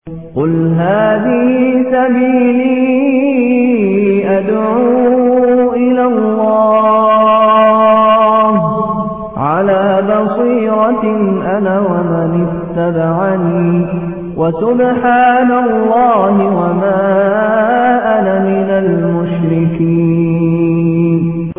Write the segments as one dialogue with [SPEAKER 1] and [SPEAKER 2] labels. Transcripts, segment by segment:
[SPEAKER 1] قل هذه سبيلي أدعو إلى الله على بصيرة أنا ومن اتبعني وسبحان الله وما أنا من المشركين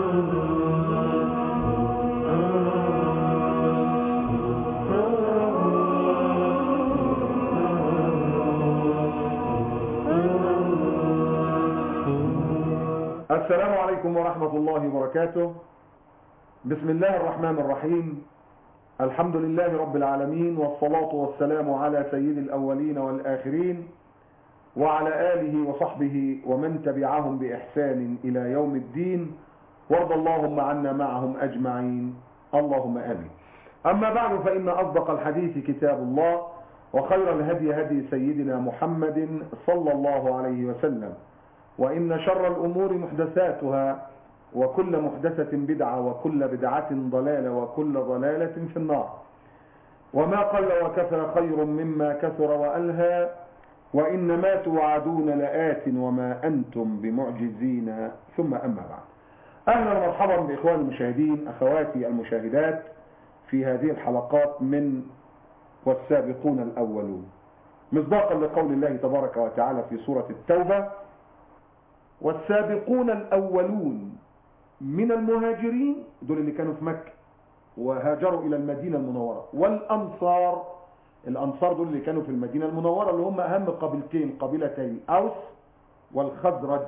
[SPEAKER 2] السلام عليكم ورحمة الله وبركاته بسم الله الرحمن الرحيم الحمد لله رب العالمين والصلاة والسلام على سيد الأولين والآخرين وعلى آله وصحبه ومن تبعهم بإحسان إلى يوم الدين وارض اللهم عنا معهم أجمعين اللهم آمين أما بعد فإن أصدق الحديث كتاب الله وخير الهدي هدي سيدنا محمد صلى الله عليه وسلم وإن شر الأمور محدثاتها وكل محدثة بدعة وكل بدعة ضلالة وكل ضلالة في النار وما قل وكفى خير مما كثر وألهى وإنما توعدون لآت وما أنتم بمعجزين ثم أما بعد أهلا ومرحبا بإخواني المشاهدين أخواتي المشاهدات في هذه الحلقات من والسابقون الأولون مصداقا لقول الله تبارك وتعالى في سورة التوبة والسابقون الأولون من المهاجرين دول اللي كانوا في مكة وهاجروا إلى المدينة المنورة والأنصار الأنصار دول اللي كانوا في المدينة المنورة اللي هم أهم قبيلتين قبيلتي أوس والخزرج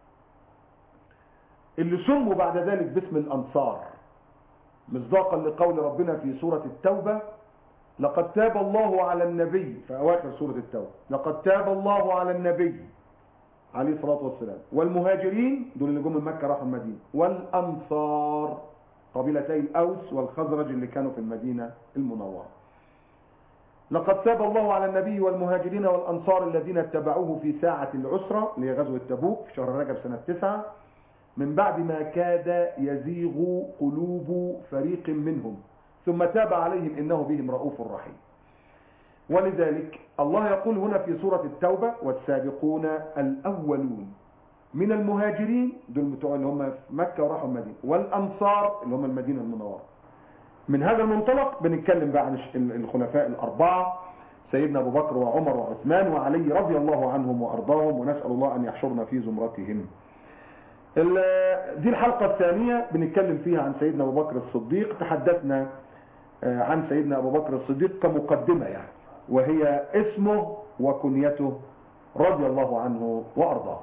[SPEAKER 2] اللي سموا بعد ذلك باسم الأنصار مصداقا لقول ربنا في سورة التوبة لقد تاب الله على النبي في أواخر سورة التوبة لقد تاب الله على النبي عليه الصلاة والسلام والمهاجرين دول اللي جم من مكة راحوا المدينة والأنصار قبيلتي الأوس والخزرج اللي كانوا في المدينة المنورة لقد تاب الله على النبي والمهاجرين والأنصار الذين اتبعوه في ساعة العسرة اللي هي غزوة تبوك في شهر رجب سنة تسعة من بعد ما كاد يزيغ قلوب فريق منهم ثم تاب عليهم إنه بهم رؤوف رحيم ولذلك الله يقول هنا في سورة التوبة والسابقون الأولون من المهاجرين دول بتوع اللي هم في مكة وراحوا المدينة والأنصار اللي هم المدينة المنورة من هذا المنطلق بنتكلم بقى عن الخلفاء الأربعة سيدنا أبو بكر وعمر وعثمان وعلي رضي الله عنهم وأرضاهم ونسأل الله أن يحشرنا في زمرتهم دي الحلقة الثانية بنتكلم فيها عن سيدنا أبو بكر الصديق تحدثنا عن سيدنا أبو بكر الصديق كمقدمة يعني وهي اسمه وكنيته رضي الله عنه وأرضاه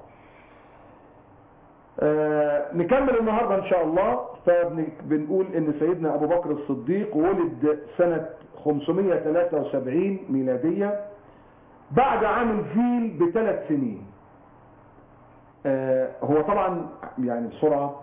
[SPEAKER 2] آه نكمل النهاردة إن شاء الله فبنقول إن سيدنا أبو بكر الصديق ولد سنة 573 ميلادية بعد عام الفيل بثلاث سنين آه هو طبعا يعني بسرعة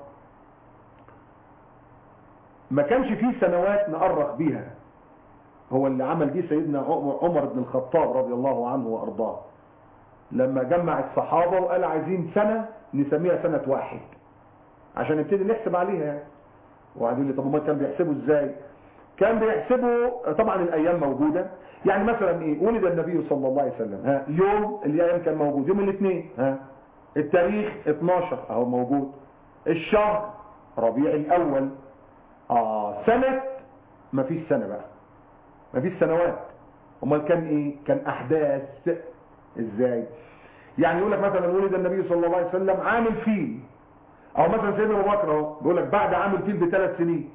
[SPEAKER 2] ما كانش فيه سنوات نأرخ بيها هو اللي عمل دي سيدنا عمر بن الخطاب رضي الله عنه وارضاه لما جمع الصحابة وقال عايزين سنة نسميها سنة واحد عشان نبتدي نحسب عليها يعني وقعدوا لي طب ما كان بيحسبوا ازاي كان بيحسبوا طبعا الايام موجودة يعني مثلا ايه ولد النبي صلى الله عليه وسلم ها يوم الايام كان موجود يوم الاثنين ها التاريخ 12 اهو موجود الشهر ربيع الاول اه سنة ما فيش سنة بقى ما فيش سنوات امال كان ايه كان احداث ازاي يعني يقول لك مثلا ولد النبي صلى الله عليه وسلم عام الفيل او مثلا سيدنا ابو بكر اهو بيقول لك بعد عام الفيل بثلاث سنين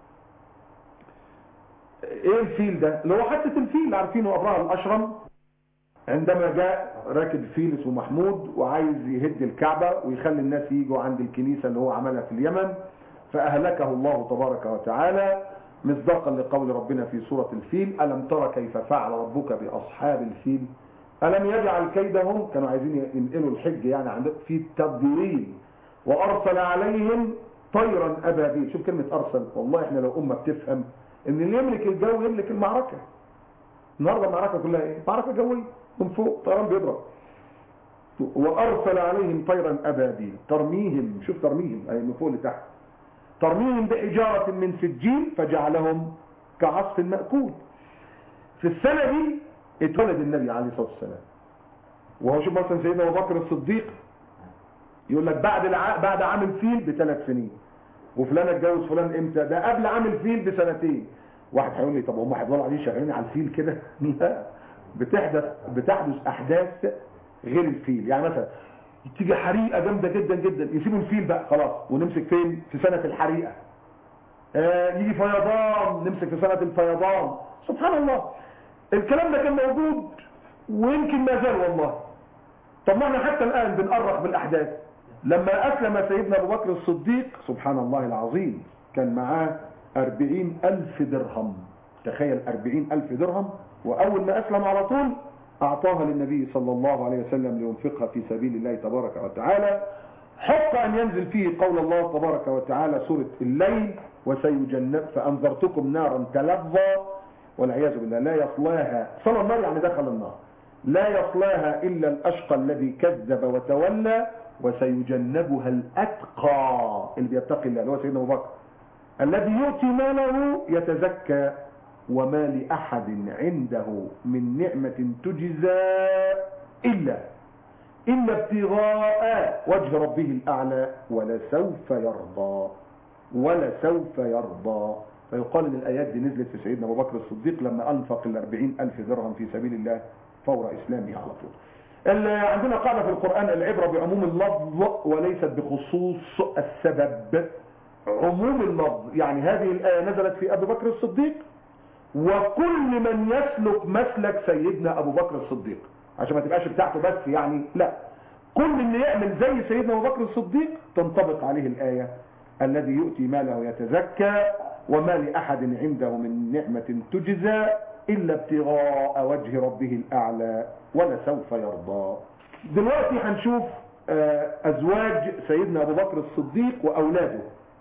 [SPEAKER 2] ايه الفيل ده اللي هو حادثه الفيل عارفينه ابراهيم الاشرم عندما جاء راكب فيل اسمه محمود وعايز يهد الكعبه ويخلي الناس يجوا عند الكنيسه اللي هو عملها في اليمن فاهلكه الله تبارك وتعالى مصداقا لقول ربنا في سورة الفيل ألم ترى كيف فعل ربك بأصحاب الفيل ألم يجعل كيدهم كانوا عايزين ينقلوا الحج يعني عندك في تضليل وأرسل عليهم طيرا أبابيل شوف كلمة أرسل والله إحنا لو أمة بتفهم إن اللي يملك الجو يملك المعركة النهاردة المعركة كلها إيه معركة جوية من فوق طيران بيضرب وأرسل عليهم طيرا أبابيل ترميهم شوف ترميهم أي من فوق لتحت ترميهم بحجارة من سجيل فجعلهم كعصف مأكول في السنة دي اتولد النبي عليه الصلاة والسلام وهو شوف مثلا سيدنا ابو بكر الصديق يقول لك بعد الع... بعد عام الفيل بثلاث سنين وفلان اتجوز فلان امتى ده قبل عام الفيل بسنتين واحد هيقول لي طب هم هيفضلوا قاعدين شغالين على الفيل كده لا بتحدث بتحدث احداث غير الفيل يعني مثلا تيجي حريقه جامده جدا جدا يسيبوا الفيل بقى خلاص ونمسك فين في سنه الحريقه آه يجي فيضان نمسك في سنه الفيضان سبحان الله الكلام ده كان موجود ويمكن ما زال والله طب ما احنا حتى الان بنقرق بالاحداث لما اسلم سيدنا ابو بكر الصديق سبحان الله العظيم كان معاه أربعين ألف درهم تخيل أربعين ألف درهم وأول ما أسلم على طول أعطاها للنبي صلى الله عليه وسلم لينفقها في سبيل الله تبارك وتعالى حق أن ينزل فيه قول الله تبارك وتعالى سورة الليل وسيجنب فأنذرتكم نارا تلظى والعياذ بالله لا يصلاها صلى النار يعني دخل النار لا يصلاها إلا الأشقى الذي كذب وتولى وسيجنبها الأتقى اللي بيتقي الله اللي هو سيدنا أبو بكر الذي يؤتي ماله يتزكى وما لأحد عنده من نعمة تجزى إلا إلا ابتغاء وجه ربه الأعلى ولسوف يرضى ولسوف يرضى فيقال ان الآيات دي نزلت في سيدنا أبو بكر الصديق لما أنفق الأربعين ألف درهم في سبيل الله فور إسلامه على طول عندنا قاعدة في القرآن العبرة بعموم اللفظ وليست بخصوص السبب عموم اللفظ يعني هذه الآية نزلت في أبي بكر الصديق وكل من يسلك مسلك سيدنا أبو بكر الصديق عشان ما تبقاش بتاعته بس يعني لا كل اللي يعمل زي سيدنا أبو بكر الصديق تنطبق عليه الآية الذي يؤتي ماله يتزكى وما لأحد عنده من نعمة تجزى إلا ابتغاء وجه ربه الأعلى ولسوف يرضى دلوقتي هنشوف أزواج سيدنا أبو بكر الصديق وأولاده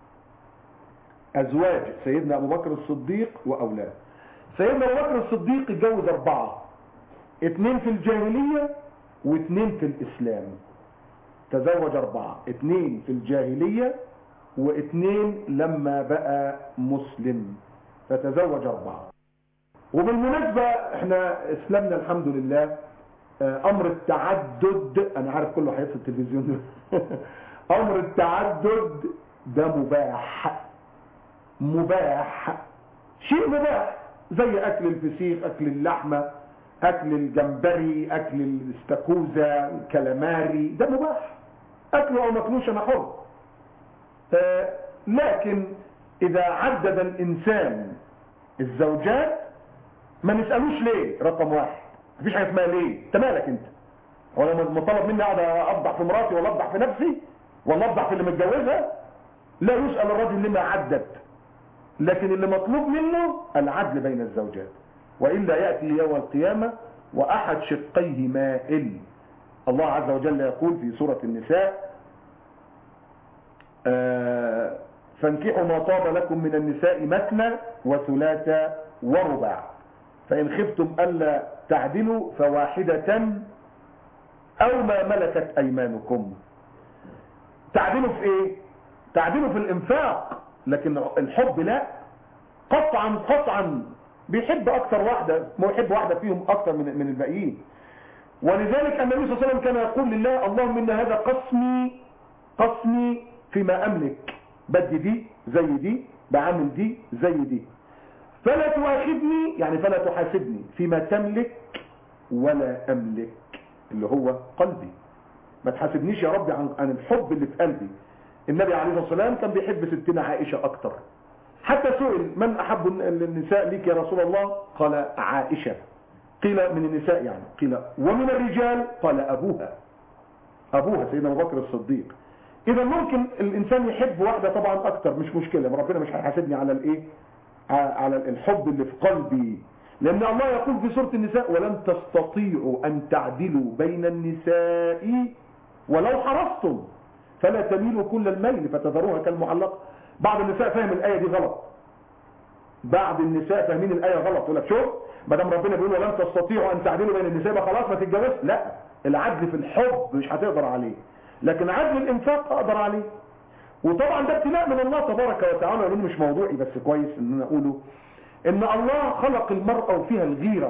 [SPEAKER 2] أزواج سيدنا أبو بكر الصديق وأولاده سيدنا أبو بكر الصديق اتجوز أربعة اتنين في الجاهلية واتنين في الإسلام تزوج أربعة اتنين في الجاهلية واتنين لما بقى مسلم فتزوج أربعة وبالمناسبة احنا اسلامنا الحمد لله امر التعدد انا عارف كله هيصل التلفزيون امر التعدد ده مباح مباح شيء مباح زي اكل الفسيخ اكل اللحمة اكل الجمبري اكل الاستاكوزا الكلاماري ده مباح اكله او ماكلوش انا حر آه لكن اذا عدد الانسان الزوجات ما نسألوش ليه رقم واحد مفيش حاجه اسمها ليه انت مالك انت هو انا مطالب مني اقعد افضح في مراتي ولا افضح في نفسي ولا افضح في اللي متجوزها لا يسأل الرجل لما عدد لكن اللي مطلوب منه العدل بين الزوجات وإلا يأتي يوم القيامة وأحد شقيه مائل الله عز وجل يقول في سورة النساء آه فانكحوا ما طاب لكم من النساء مثنى وثلاثة ورباع فإن خفتم ألا تعدلوا فواحدة أو ما ملكت أيمانكم تعدلوا في إيه؟ تعدلوا في الإنفاق لكن الحب لا قطعا قطعا بيحب أكثر واحدة ما يحب واحدة فيهم أكثر من من الباقيين ولذلك النبي صلى الله عليه وسلم كان يقول لله اللهم إن هذا قسمي قسمي فيما أملك بدي دي زي دي بعمل دي زي دي فلا تؤاخذني يعني فلا تحاسبني فيما تملك ولا أملك اللي هو قلبي ما تحاسبنيش يا رب عن, عن الحب اللي في قلبي النبي عليه الصلاة والسلام كان بيحب ستنا عائشة أكتر حتى سئل من أحب النساء ليك يا رسول الله قال عائشة قيل من النساء يعني قيل ومن الرجال قال أبوها أبوها سيدنا أبو بكر الصديق إذا ممكن الإنسان يحب واحدة طبعا أكتر مش مشكلة ربنا مش هيحاسبني على الإيه على الحب اللي في قلبي لأن الله يقول في سورة النساء ولن تستطيعوا أن تعدلوا بين النساء ولو حرصتم فلا تميلوا كل الميل فتذروها كالمعلقة بعض النساء فهم الآية دي غلط بعض النساء فاهمين الآية غلط يقول لك شوف ما دام ربنا بيقول ولن تستطيعوا أن تعدلوا بين النساء بقى خلاص ما تتجوز لا العدل في الحب مش هتقدر عليه لكن عدل الإنفاق أقدر عليه وطبعا ده ابتلاء من الله تبارك وتعالى لانه مش موضوعي بس كويس ان انا اقوله ان الله خلق المرأة وفيها الغيرة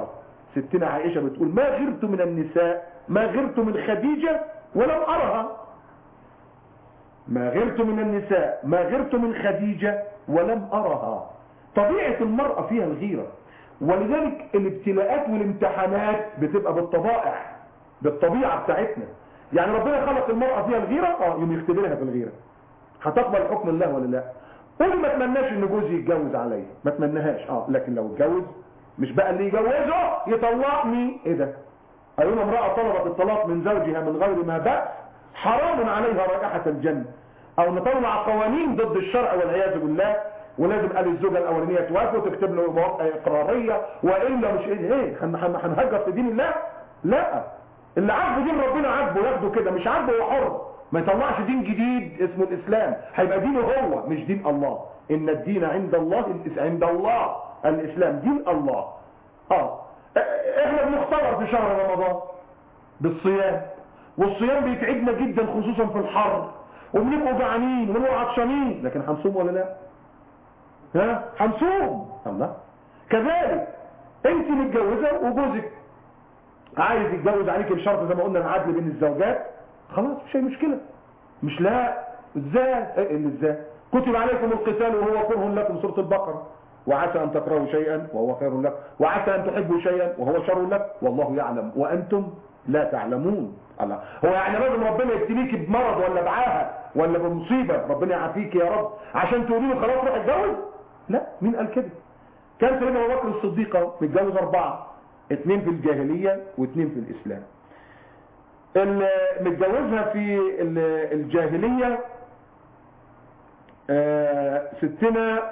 [SPEAKER 2] ستنا عائشة بتقول ما غرت من النساء ما غرت من خديجة ولم أرها ما غرت من النساء ما غرت من خديجة ولم أرها طبيعة المرأة فيها الغيرة ولذلك الابتلاءات والامتحانات بتبقى بالطبائع بالطبيعة بتاعتنا يعني ربنا خلق المرأة فيها الغيرة اه يوم يختبرها بالغيرة هتقبل حكم الله ولا لا قولي ما اتمناش ان جوزي يتجوز عليا ما اتمناهاش اه لكن لو اتجوز مش بقى اللي يجوزه يطلقني ايه ده ايما امرأة طلبت الطلاق من زوجها من غير ما بأس حرام عليها رائحة الجنة او نطلع قوانين ضد الشرع والعياذ بالله ولازم قال الزوجة الاولانية توافق وتكتب له مواقع اقرارية والا مش ايه ايه هنهجر في دين الله لا اللي عاجبه دين ربنا عاجبه ياخده كده مش عاجبه هو حر ما يطلعش دين جديد اسمه الاسلام هيبقى دينه هو مش دين الله ان الدين عند الله عند الله الاسلام دين الله اه احنا بنختبر في شهر رمضان بالصيام والصيام بيتعبنا جدا خصوصا في الحر وبنبقوا جعانين ونبقوا عطشانين لكن هنصوم ولا لا ها هنصوم الله كذلك انت متجوزه وجوزك عايز يتجوز عليك بشرط زي ما قلنا العدل بين الزوجات خلاص مش اي مشكله مش لا ازاي ايه اللي ازاي كتب عليكم القتال وهو كره لكم سوره البقره وعسى ان تكرهوا شيئا وهو خير لكم وعسى ان تحبوا شيئا وهو شر لكم والله يعلم وانتم لا تعلمون الله هو يعني لازم ربنا يبتليك بمرض ولا بعاهه ولا بمصيبه ربنا يعافيك يا رب عشان تقولي له خلاص روح اتجوز لا مين قال كده كان سيدنا ابو بكر الصديق متجوز اربعه اثنين في الجاهليه واثنين في الاسلام اللي متجوزها في الجاهليه ستنا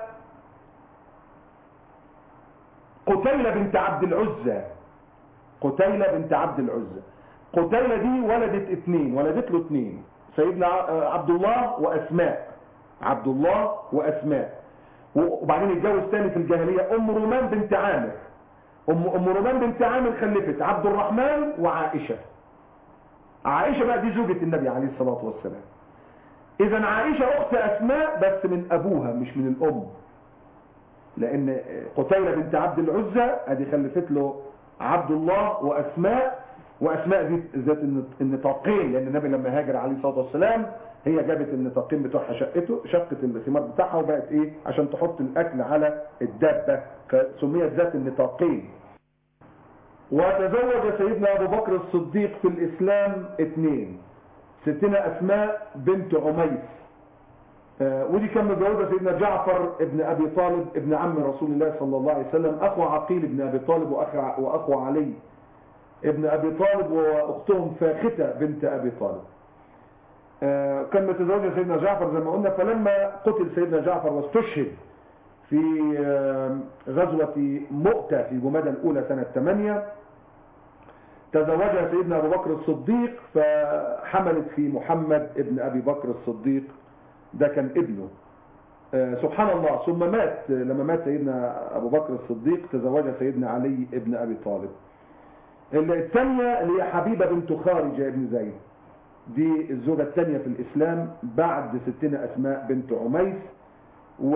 [SPEAKER 2] قتيلة بنت عبد العزة قتيلة بنت عبد العزة قتيلة دي ولدت اثنين ولدت له اثنين سيدنا عبد الله واسماء عبد الله واسماء وبعدين اتجوز تاني في الجاهلية ام رومان بنت عامر ام ام رومان بنت عامر خلفت عبد الرحمن وعائشة عائشة بقى دي زوجة النبي عليه الصلاة والسلام اذا عائشة اخت اسماء بس من ابوها مش من الام لان قتيلة بنت عبد العزة ادي خلفت له عبد الله واسماء واسماء دي ذات النطاقين لان النبي لما هاجر عليه الصلاة والسلام هي جابت النطاقين بتوعها شقته شقة الثمار بتاعها وبقت ايه عشان تحط الاكل على الدابة فسميت ذات النطاقين وتزوج سيدنا ابو بكر الصديق في الاسلام اثنين ستنا اسماء بنت عميس آه ودي كان متجوزه سيدنا جعفر ابن ابي طالب ابن عم رسول الله صلى الله عليه وسلم اخو عقيل ابن ابي طالب واخو واخو علي ابن ابي طالب واختهم فاخته بنت ابي طالب آه كان متزوجه سيدنا جعفر زي ما قلنا فلما قتل سيدنا جعفر واستشهد في آه غزوه مؤتة في جمادى الاولى سنه 8 تزوجها سيدنا ابو بكر الصديق فحملت في محمد ابن ابي بكر الصديق ده كان ابنه آه سبحان الله ثم مات لما مات سيدنا ابو بكر الصديق تزوجها سيدنا علي ابن ابي طالب الثانية اللي هي حبيبة بنت خارجة ابن زيد دي الزوجة الثانية في الاسلام بعد ستنا اسماء بنت عميس و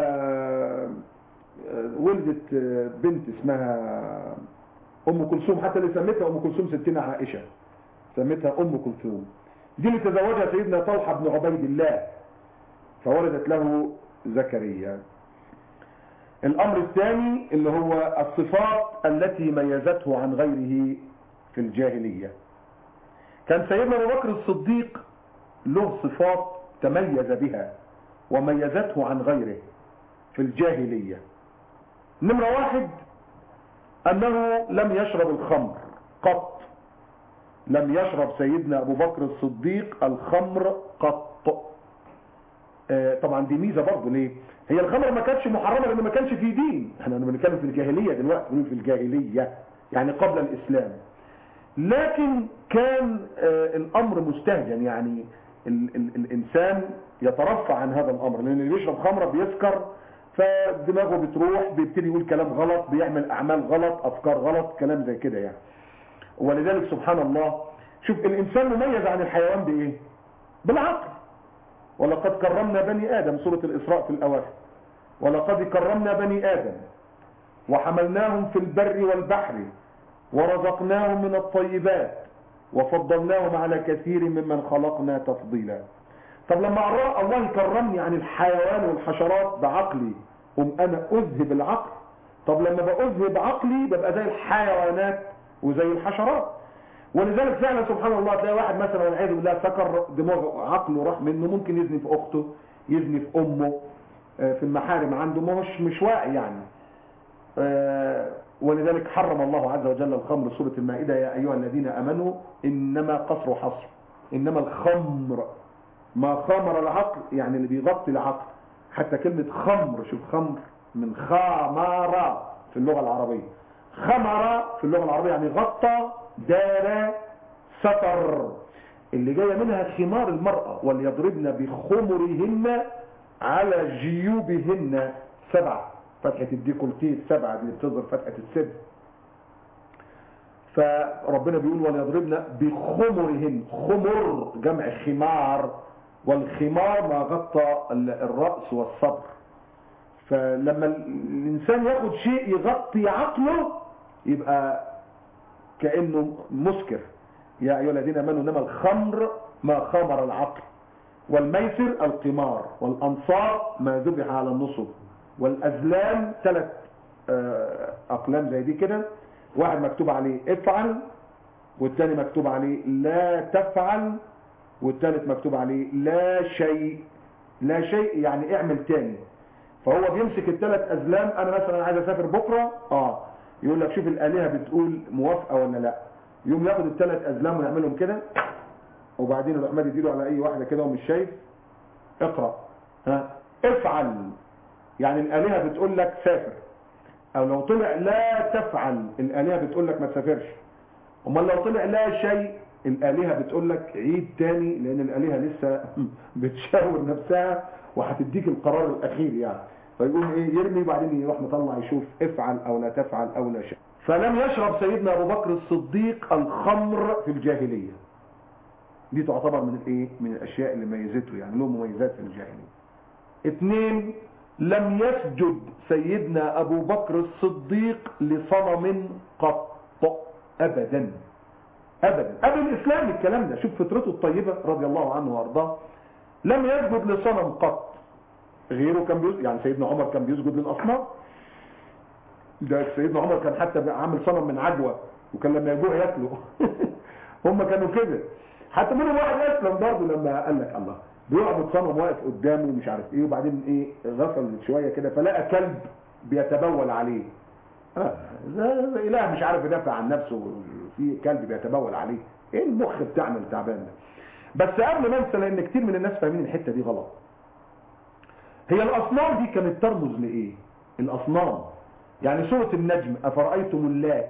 [SPEAKER 2] ولدت بنت اسمها ام كلثوم حتى اللي سمتها ام كلثوم ستنا عائشة سمتها ام كلثوم دي اللي تزوجها سيدنا طلحة بن عبيد الله فولدت له زكريا الامر الثاني اللي هو الصفات التي ميزته عن غيره في الجاهلية كان سيدنا ابو بكر الصديق له صفات تميز بها وميزته عن غيره في الجاهلية نمرة واحد انه لم يشرب الخمر قط لم يشرب سيدنا ابو بكر الصديق الخمر قط آه طبعا دي ميزه برضه ليه هي الخمر ما كانتش محرمه لان ما كانش في دين احنا بنتكلم في الجاهليه دلوقتي بنقول في الجاهليه يعني قبل الاسلام لكن كان آه الامر مستهجن يعني ال ال الانسان يترفع عن هذا الامر لان اللي بيشرب خمره بيسكر فدماغه بتروح بيبتدي يقول كلام غلط بيعمل اعمال غلط افكار غلط كلام زي كده يعني ولذلك سبحان الله شوف الانسان مميز عن الحيوان بايه بالعقل ولقد كرمنا بني ادم سورة الاسراء في الاواخر ولقد كرمنا بني ادم وحملناهم في البر والبحر ورزقناهم من الطيبات وفضلناهم على كثير ممن خلقنا تفضيلا طب لما الله يكرمني عن الحيوان والحشرات بعقلي أم أنا أذهب العقل طب لما بأذهب عقلي ببقى زي الحيوانات وزي الحشرات ولذلك فعلا سبحان الله تلاقي واحد مثلا والعياذ بالله سكر دماغه عقله راح منه ممكن يزني في اخته يزني في امه في المحارم عنده ما مش مش واعي يعني ولذلك حرم الله عز وجل الخمر سورة المائدة يا أيها الذين أمنوا إنما قصر حصر إنما الخمر ما خمر العقل يعني اللي بيغطي العقل حتى كلمة خمر شوف خمر من خمر في اللغة العربية خمر في اللغة العربية يعني غطى دار ستر اللي جاية منها خمار المرأة وليضربن بخمرهن على جيوبهن سبعة فتحة الديكولتيه السبعة اللي بتظهر فتحة السب فربنا بيقول وليضربن بخمرهن خمر جمع خمار والخمار ما غطى الرأس والصدر فلما الإنسان ياخد شيء يغطي عقله يبقى كأنه مسكر يا أيها الذين امنوا انما الخمر ما خمر العقل والميسر القمار والأنصار ما ذبح على النصب والأزلام ثلاث أقلام زي دي كده واحد مكتوب عليه افعل والتاني مكتوب عليه لا تفعل والتالت مكتوب عليه لا شيء لا شيء يعني اعمل تاني فهو بيمسك الثلاث أزلام أنا مثلا عايز أسافر بكرة آه يقول لك شوف الآلهة بتقول موافقة ولا لا يوم ياخد الثلاث أزلام ويعملهم كده وبعدين الرحمن يديله على أي واحدة كده ومش شايف اقرأ ها افعل يعني الآلهة بتقول لك سافر أو لو طلع لا تفعل الآلهة بتقول لك ما تسافرش امال لو طلع لا شيء الآلهة بتقول لك عيد تاني لأن الآلهة لسه بتشاور نفسها وهتديك القرار الأخير يعني فيقول ايه يرمي وبعدين يروح مطلع يشوف افعل او لا تفعل او لا شيء فلم يشرب سيدنا ابو بكر الصديق الخمر في الجاهلية دي تعتبر من الايه من الاشياء اللي ميزته يعني له مميزات في الجاهلية اثنين لم يسجد سيدنا ابو بكر الصديق لصنم قط ابدا ابدا قبل الاسلام الكلام ده شوف فطرته الطيبة رضي الله عنه وارضاه لم يسجد لصنم قط غيره كان بيسجد يعني سيدنا عمر كان بيسجد للاصنام ده سيدنا عمر كان حتى عامل صنم من عجوة وكان لما يجوع ياكله هم كانوا كده حتى منهم واحد اسلم برضه لما قال لك الله بيعبد صنم واقف قدامه ومش عارف ايه وبعدين ايه غفل شويه كده فلقى كلب بيتبول عليه آه زي, زي اله مش عارف يدافع عن نفسه في كلب بيتبول عليه ايه المخ بتاعنا التعبان ده بس قبل ما انسى لان كتير من الناس فاهمين الحته دي غلط هي الاصنام دي كانت ترمز لايه الاصنام يعني سوره النجم افرايتم اللات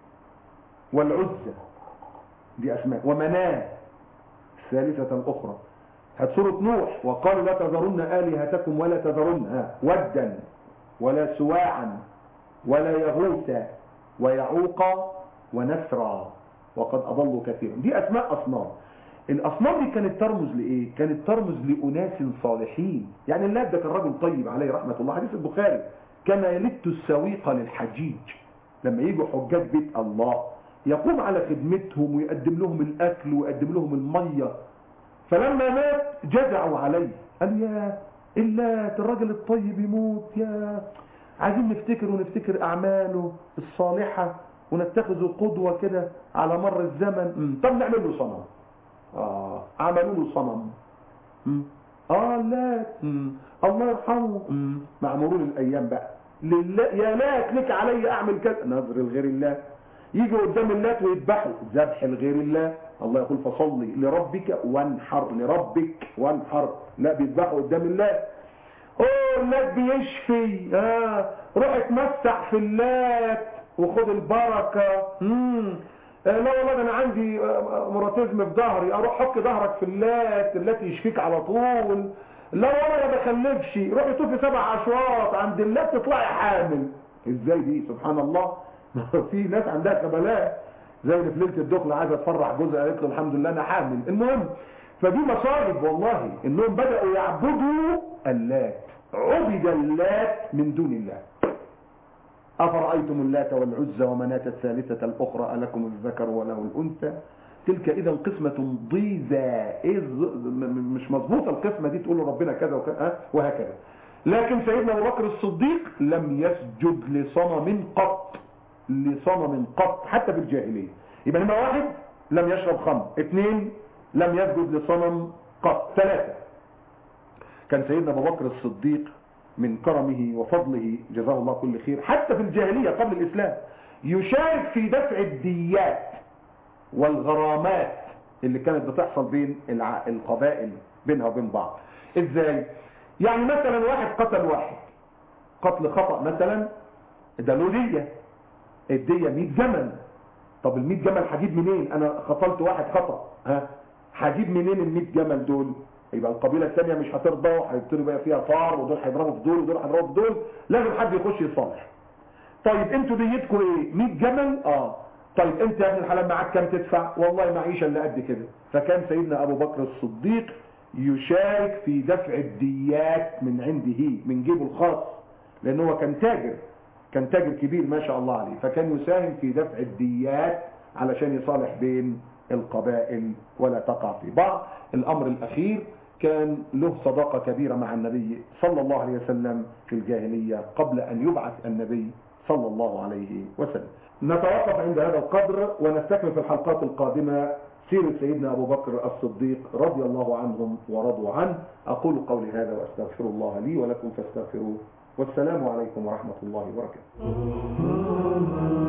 [SPEAKER 2] والعزى دي اسماء ومناه الثالثه الاخرى هات سوره نوح وقالوا لا تذرن الهتكم ولا تذرن ودا ولا سواعا ولا يغوث ويعوق ونسرا وقد اضلوا كثيرا دي اسماء اصنام الاصنام دي كانت ترمز لايه كانت ترمز لاناس صالحين يعني اللات ده كان رجل طيب عليه رحمه الله حديث البخاري كما يلت السويق للحجيج لما يجوا حجاج بيت الله يقوم على خدمتهم ويقدم لهم الاكل ويقدم لهم الميه فلما مات جزعوا عليه قال يا اللات الراجل الطيب يموت يا عايزين نفتكر ونفتكر اعماله الصالحه ونتخذه قدوه كده على مر الزمن طب نعمل له صنم آه عملوا له صنم اه لا الله يرحمه معمرون الايام بقى لله يا لات لك علي اعمل كذا نظر لغير الله يجي قدام اللات ويذبحوا ذبح لغير الله الله يقول فصلي لربك وانحر لربك وانحر لا بيذبحوا قدام الله اوه اللات بيشفي اه روح اتمسح في اللات وخد البركه امم لا والله ده انا عندي مراتيزم في ظهري اروح حك ظهرك في اللات اللات يشفيك على طول لا والله ما بخلفش روحي طوفي سبع اشواط عند اللات تطلعي حامل ازاي دي سبحان الله في ناس عندها كبلاء زي اللي في ليله الدخل عايزه تفرح جوزها قالت له الحمد لله انا حامل المهم فدي مصائب والله انهم بداوا يعبدوا اللات عبد اللات من دون الله أفرأيتم اللات والعزى ومناة الثالثة الأخرى ألكم الذكر وله الأنثى تلك إذا قسمة ضيزى إيه الز- م- م- مش مظبوطة القسمة دي تقول له ربنا كذا وكذا ها؟ وهكذا لكن سيدنا أبو بكر الصديق لم يسجد لصنم قط لصنم قط حتى في الجاهلية يبقى نمرة واحد لم يشرب خمر اثنين لم يسجد لصنم قط ثلاثة كان سيدنا ابو بكر الصديق من كرمه وفضله جزاه الله كل خير حتى في الجاهلية قبل الإسلام يشارك في دفع الديات والغرامات اللي كانت بتحصل بين الع- القبائل بينها وبين بعض ازاي يعني مثلا واحد قتل واحد قتل خطأ مثلا ده له دية الدية 100 جمل طب ال 100 جمل هجيب منين انا قتلت واحد خطأ ها هجيب منين ال 100 جمل دول يبقى القبيلة الثانية مش هترضى وهيبتدوا بقى فيها طار ودول هيضربوا في دول ودول هيضربوا في دول لازم حد يخش يصالح طيب انتوا ديتكم ايه 100 جمل اه طيب انت يا ابن الحلال معاك كام تدفع والله معيشة اللي قد كده فكان سيدنا ابو بكر الصديق يشارك في دفع الديات من عنده من جيبه الخاص لان هو كان تاجر كان تاجر كبير ما شاء الله عليه فكان يساهم في دفع الديات علشان يصالح بين القبائل ولا تقع في بعض الامر الاخير كان له صداقة كبيرة مع النبي صلى الله عليه وسلم في الجاهلية قبل أن يبعث النبي صلى الله عليه وسلم نتوقف عند هذا القدر ونستكمل في الحلقات القادمة سيرة سيدنا أبو بكر الصديق رضي الله عنهم ورضوا عنه أقول قولي هذا وأستغفر الله لي ولكم فاستغفروه والسلام عليكم ورحمة الله وبركاته